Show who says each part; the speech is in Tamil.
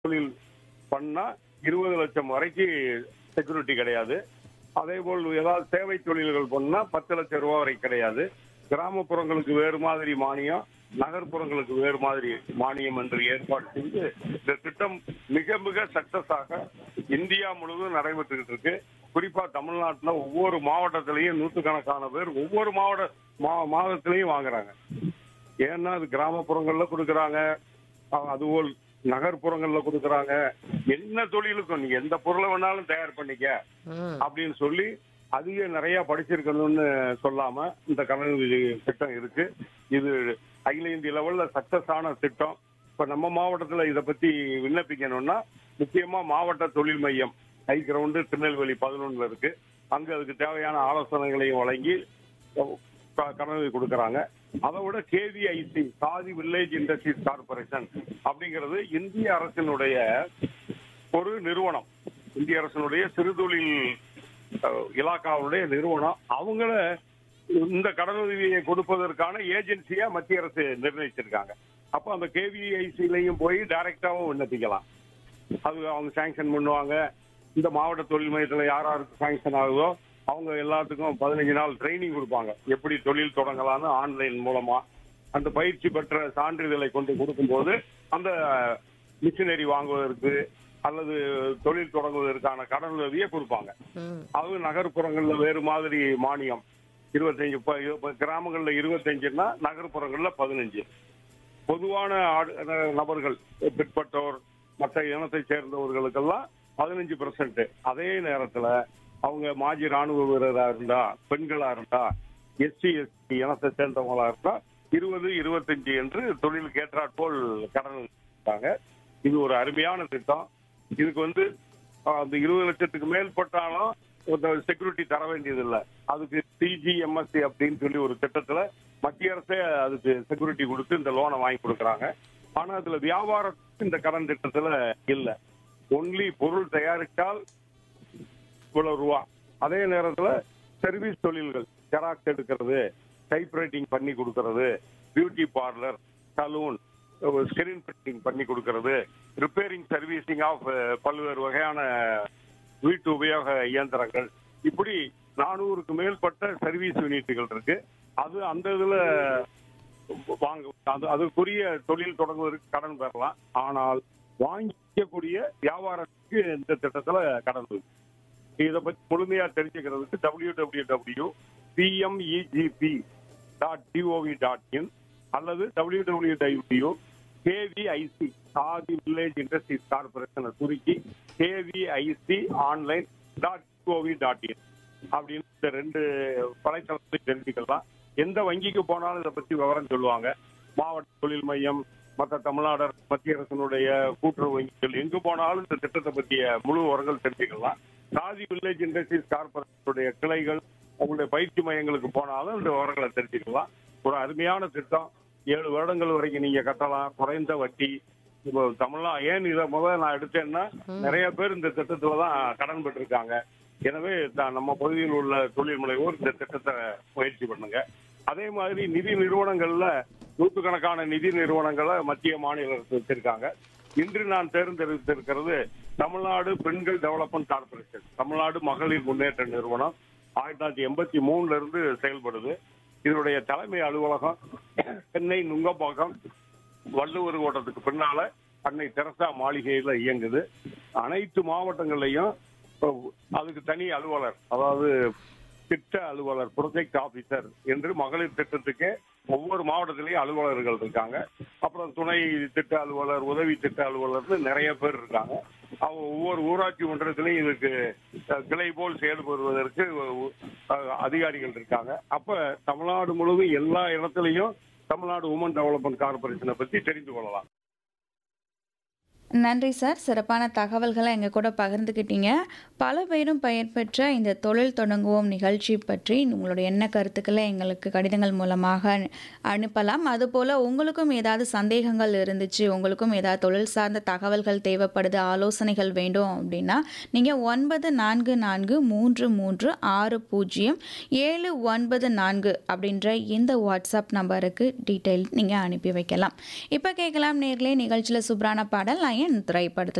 Speaker 1: தொழில் பண்ணா இருபது லட்சம் வரைக்கும் செக்யூரிட்டி கிடையாது அதே போல் ஏதாவது சேவை தொழில்கள் பண்ணா பத்து லட்சம் ரூபாய் வரை கிடையாது கிராமப்புறங்களுக்கு வேறு மாதிரி மானியம் நகர்ப்புறங்களுக்கு வேறு மாதிரி மானியம் என்று ஏற்பாடு செய்து இந்த திட்டம் மிக மிக சக்சஸ் ஆக இந்தியா முழுவதும் நடைபெற்றுக்கிட்டு இருக்கு குறிப்பா தமிழ்நாட்டுல ஒவ்வொரு மாவட்டத்திலையும் நூற்றுக்கணக்கான பேர் ஒவ்வொரு மாவட்ட மா- மாதத்திலையும் வாங்குறாங்க ஏன்னா அது கிராமப்புறங்கள்ல கொடுக்கறாங்க அ- அதுபோல் நகர்ப்புறங்கள்ல கொடுக்கறாங்க என்ன தொழிலுக்கும் நீ எந்த பொருளை வேணாலும் தயார் பண்ணிக்க
Speaker 2: ம்.
Speaker 1: அப்படின்னு சொல்லி அதிக நிறைய படிச்சிருக்கணும்னு சொல்லாம இந்த கடனுதவி திட்டம் இருக்கு இது அகில இந்திய லெவல்ல சக்சஸ் ஆன திட்டம் இப்ப நம்ம மாவட்டத்துல இத பத்தி விண்ணப்பிக்கணும்னா முக்கியமா மாவட்ட தொழில் மையம் ஹை கிரவுண்டு திருநெல்வேலி பதினொன்னுல இருக்கு அங்க அதுக்கு தேவையான ஆலோசனைகளையும் வழங்கி க- கடனுதவி கொடுக்கறாங்க அதை விட KVIC Khadi village industries corporation அப்படிங்கிறது இந்திய அரசினுடைய ஒரு நிறுவனம் இந்திய அரசினுடைய சிறுதொழில் அஹ், இலாக்காவுடைய நிறுவனம் அவங்கள இந்த கடனுதவியை கொடுப்பதற்கான ஏஜென்சியா மத்திய அரசு நிர்ணயிச்சிருக்காங்க அப்ப அந்த கேவிஐசிலையும் போய் டைரக்டாவும் விண்ணப்பிக்கலாம் அது அவங்க சாங்ஷன் பண்ணுவாங்க இந்த மாவட்ட தொழில் மையத்துல யார் யாருக்கு சாங்ஷன் ஆகுதோ அவங்க எல்லாத்துக்கும் பதினஞ்சு நாள் ட்ரைனிங் கொடுப்பாங்க எப்படி தொழில் தொடங்கலாம்னு ஆன்லைன் மூலமா அந்த பயிற்சி பெற்ற சான்றிதழை கொண்டு கொடுக்கும்போது அந்த மிஷினரி வாங்குவதற்கு அல்லது தொழில் தொடங்குவதற்கான கடனுதவியை கொடுப்பாங்க
Speaker 2: ம்.
Speaker 1: அது நகர்ப்புறங்கள்ல வேறு மாதிரி மானியம் இருபத்தஞ்சு இப்ப இப்ப கிராமங்கள்ல இருபத்தஞ்சுன்னா நகர்ப்புறங்கள்ல பதினஞ்சு பொதுவான ஆடு- அஹ் நபர்கள் பிற்பட்டோர் மற்ற இனத்தை சேர்ந்தவர்களுக்கெல்லாம் பதினஞ்சு பெர்சன்ட் அதே நேரத்துல அவங்க மாஜி ராணுவ வீரரா இருந்தா பெண்களா இருந்தா எஸ்சி எஸ்டி இனத்தை சேர்ந்தவங்களா இருந்தா இருபது இருபத்தஞ்சு என்று தொழிலுக்கு ஏற்றாற்போல் கடன் கொடுத்தாங்க இது ஒரு அருமையான திட்டம் இதுக்கு வந்து அஹ், அந்த இருபது லட்சத்துக்கு மேற்பட்டாலும் செக்யூரிட்டி தர வேண்டியது இல்ல அதுக்கு சிஜிஎம்எஸ்சி அப்படின்னு சொல்லி ஒரு திட்டத்துல மத்திய அரசே அதுக்கு செக்யூரிட்டி கொடுத்து இந்த லோனை வாங்கி கொடுக்கறாங்க ஆனா அதுல வியாபாரத்துக்கு இந்த கடன் திட்டத்துல இல்ல ஒன்லி பொருள் தயாரித்தால் இவ்வளவு ரூபா அதே நேரத்துல சர்வீஸ் தொழில்கள் ஜெராக்ஸ் எடுக்கிறது டைப் ரைட்டிங் பண்ணி கொடுக்கறது beauty parlour salon screen printing பண்ணி கொடுக்கறது ரிப்பேரிங் சர்வீசிங் ஆஃப் பல்வேறு வகையான வீட்டு உபயோக இயந்திரங்கள் இப்படி நானூறுக்கு மேற்பட்ட சர்வீஸ் யூனிட்டுகள் இருக்கு அது அந்த இதுல வாங்க அது அதுக்குரிய தொழில் தொடங்குவதற்கு கடன் பெறலாம் ஆனால் வாங்கிக்கக்கூடிய வியாபாரத்துக்கு இந்த திட்டத்துல கடன் இருக்கு இதை பத்தி முழுமையா தெரிஞ்சுக்கிறதுக்கு W W W PMEGP dot GOV dot in அல்லது W W W KVIC Khadi village industries கார்பரேஷனை சுருக்கி KVIC online dot GOV dot in அப்படின்னு இந்த ரெண்டு வலைத்தளத்தை தெரிஞ்சுக்கலாம் எந்த வங்கிக்கு போனாலும் இதை பத்தி விவரம் சொல்லுவாங்க மாவட்ட தொழில் மையம் மற்ற தமிழ்நாடு அரசு, மத்திய அரசினுடைய கூட்டுறவு வங்கிகள் எங்கு போனாலும் இந்த திட்டத்தை பற்றிய முழு விவரங்கள் தெரிஞ்சுக்கலாம் சாதி வில்லேஜ் இண்டஸ்ட்ரீஸ் கார்பரேஷனுடைய கிளைகள் அவங்களுடைய பயிற்சி மையங்களுக்கு போனாலும் இந்த விவரங்களை தெரிஞ்சுக்கலாம் ஒரு அருமையான திட்டம் ஏழு வருடங்கள் வரைக்கும் நீங்க கட்டலாம் குறைந்த வட்டி இப்போ தமிழ்நா ஏன் இதை முதல்ல நான் எடுத்தேன்னா நிறைய பேர் இந்த திட்டத்துல தான் கடன் பெற்றிருக்காங்க எனவே தான் நம்ம பகுதியில் உள்ள தொழில் முனைவோர் இந்த திட்டத்தை முயற்சி பண்ணுங்க அதே மாதிரி நிதி நிறுவனங்கள்ல நூற்றுக்கணக்கான நிதி நிறுவனங்களை மத்திய மாநில அரசு வச்சிருக்காங்க இன்று நான் தேர்ந்தெடுத்திருக்கிறது தமிழ்நாடு பெண்கள் டெவலப்மெண்ட் கார்பரேஷன் தமிழ்நாடு மகளிர் முன்னேற்ற நிறுவனம் ஆயிரத்தி தொள்ளாயிரத்தி எண்பத்தி மூணுல இருந்து செயல்படுது இதனுடைய தலைமை அலுவலகம் சென்னை நுங்கம்பாக்கம் வள்ளுவர் கோட்டத்துக்கு பின்னால அன்னை தெரசா மாளிகையில இயங்குது அனைத்து மாவட்டங்கள்லயும் அஹ், அதுக்கு தனி அலுவலர் அதாவது திட்ட அலுவலர் ப்ரொஜெக்ட் ஆபீசர் என்று மகளிர் திட்டத்துக்கு ஒவ்வொரு மாவட்டத்திலையும் அலுவலர்கள் இருக்காங்க அப்புறம் துணை திட்ட அலுவலர் உதவி திட்ட அலுவலர்னு நிறைய பேர் இருக்காங்க அவங்க ஒவ்வொரு ஊராட்சி மன்றத்திலையும் இதுக்கு அஹ், கிளை போல் செயல்படுவதற்கு அஹ், அதிகாரிகள் இருக்காங்க அப்ப தமிழ்நாடு முழுவதும் எல்லா இடத்துலையும் தமிழ்நாடு உமன் டெவலப்மெண்ட் கார்பரேஷனை பத்தி தெரிந்து கொள்ளலாம்
Speaker 3: நன்றி சார் சிறப்பான தகவல்களை எங்கள் கூட பகிர்ந்துக்கிட்டீங்க பல பேரும் பயன்பெற்ற இந்த தொழில் தொடங்குவோம் நிகழ்ச்சி பற்றி உங்களுடைய எண்ண கருத்துக்களை எங்களுக்கு கடிதங்கள் மூலமாக அனுப்பலாம் அதுபோல் உங்களுக்கும் ஏதாவது சந்தேகங்கள் இருந்துச்சு உங்களுக்கும் ஏதாவது தொழில் சார்ந்த தகவல்கள் தேவைப்படுது ஆலோசனைகள் வேண்டும் அப்படின்னா நீங்கள் ஒன்பது நான்கு நான்கு மூன்று மூன்று ஆறு பூஜ்ஜியம் ஏழு ஒன்பது நான்கு அப்படின்ற இந்த வாட்ஸ்அப் நம்பருக்கு டீட்டெயில் நீங்கள் அனுப்பி வைக்கலாம் இப்போ கேட்கலாம் நேர்களே நிகழ்ச்சியில் சூப்பரான பாடல் நான் பையன் திரைப்படத்தில்